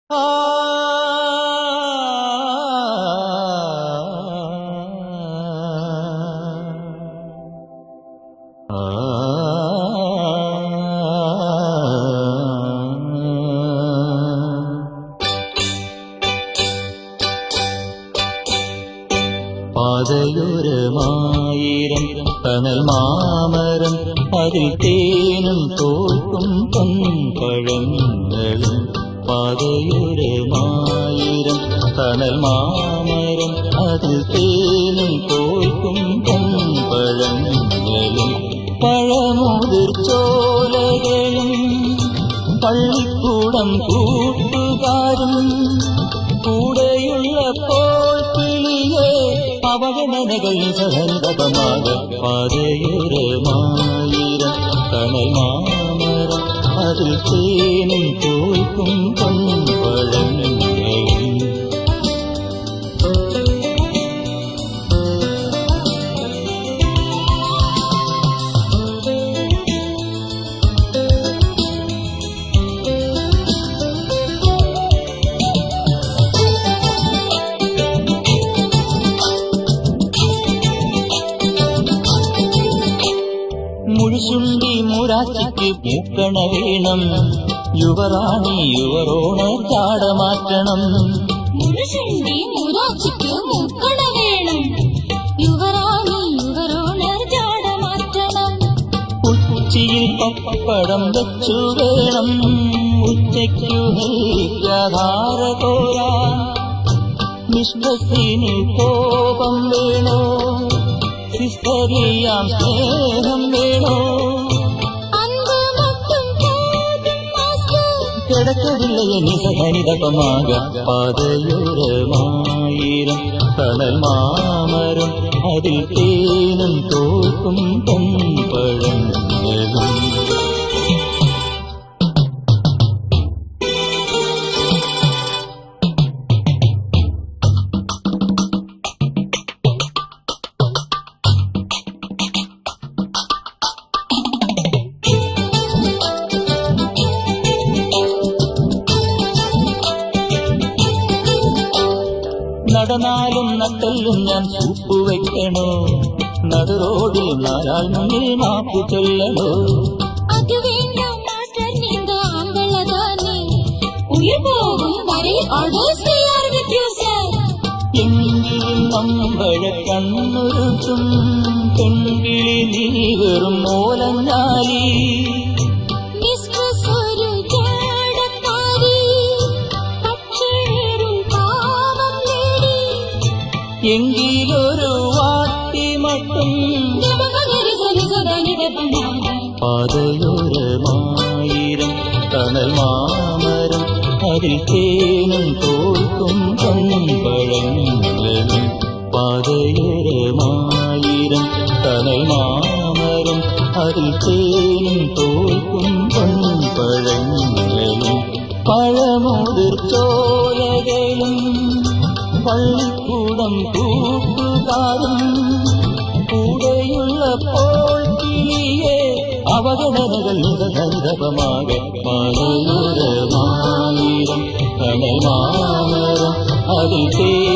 പാതയൊരമായിരം തണൽ മാമരം അതിൽ തേനും തോൽക്കും പൊൻപഴങ്ങളും പാതയൊരമായിരം തണൽ മാമരം അതിൽ തേനും തോൽക്കും പൊൻപഴങ്ങളും പഴമുതിർച്ചോലകളും പള്ളിക്കൂടം കൂട്ടുകാരും കൂടെയുള്ളപ്പോൾ കിളിയെ അവഗണനകൾ സഹനപമാക പാതയൊരമായിരം തണൽ മാമരം അതിൽ തേനും തോൽക്കും പൊൻപഴങ്ങളും മുഴുശുണ്ടി മുരാച്ചിക്ക് പൂക്കണ വേണം യുവറാണി യുവറോണ ചാടമാറ്റണം മുരശണ്ടി മുരാച്ചിക്ക് മുക്കണ വേണം യുവറാണി യുവരോണർ ജാട മാറ്റണം ഉച്ചിയിൽ പപ്പടം വെച്ചു വേണം ഉച്ചയ്ക്കു ഹരിക്കാധാര കോരാ നിഷ്ഠത്തിന് കോപം വേണോ സിസ്റ്ററിയാം സ്നേഹം വേണോ അன்பு மட்டும் போதும் மாஸ்டர் കിടക്കവില്ലയ നിസഹനിതപമാക പാതയൊരമായിരം തണൽ മാമരം അതിൽ തേനും തോക്കും പൊൻപഴങ്ങളും നടന്നാലും നട്ടല്ലും ഞാൻ സൂപ്പ് വെക്കണോ നടുറോഡിൽ നാലാൾ മുന്നിൽ മാപ്പു ചൊല്ലണോ அது வேண்டாம் மாஸ்டர் நீங்க ஆம்பள தானே உயிர் போகும் வரை always we are with you sir എങ്കിലും നമ്പഴ കണ്ണൊരുക്കും പെൺകിളി നീ വെറും മോലഞ്ഞാലി മിസ്ട്രസ് ഒരു ജാടക്കാരി പക്ഷേറും പാവം ലേഡി എങ്കിലൊരു വാട്ടി മട്ടും ജപമകരി സനിസദനിതപമാ പാതയോരമായിരം തണൽ മാമരം അതിൽ തേനും തോൽക്കും പൊൻപഴങ്ങളും പാതയോരമായിരം തണൽ മാമരം അതിൽ തേനും തോൽക്കും പൊൻപഴങ്ങളും പഴമുതിർച്ചോലകളും പള്ളിക്കൂടം കൂട്ടുകാരും കൂടെയുള്ളപ്പോൾ കിളിയെ അവഗണനകൾ നിരന്തരമാക പാലയോരമായിരം തണൽ മാമരം അതിൽ തേ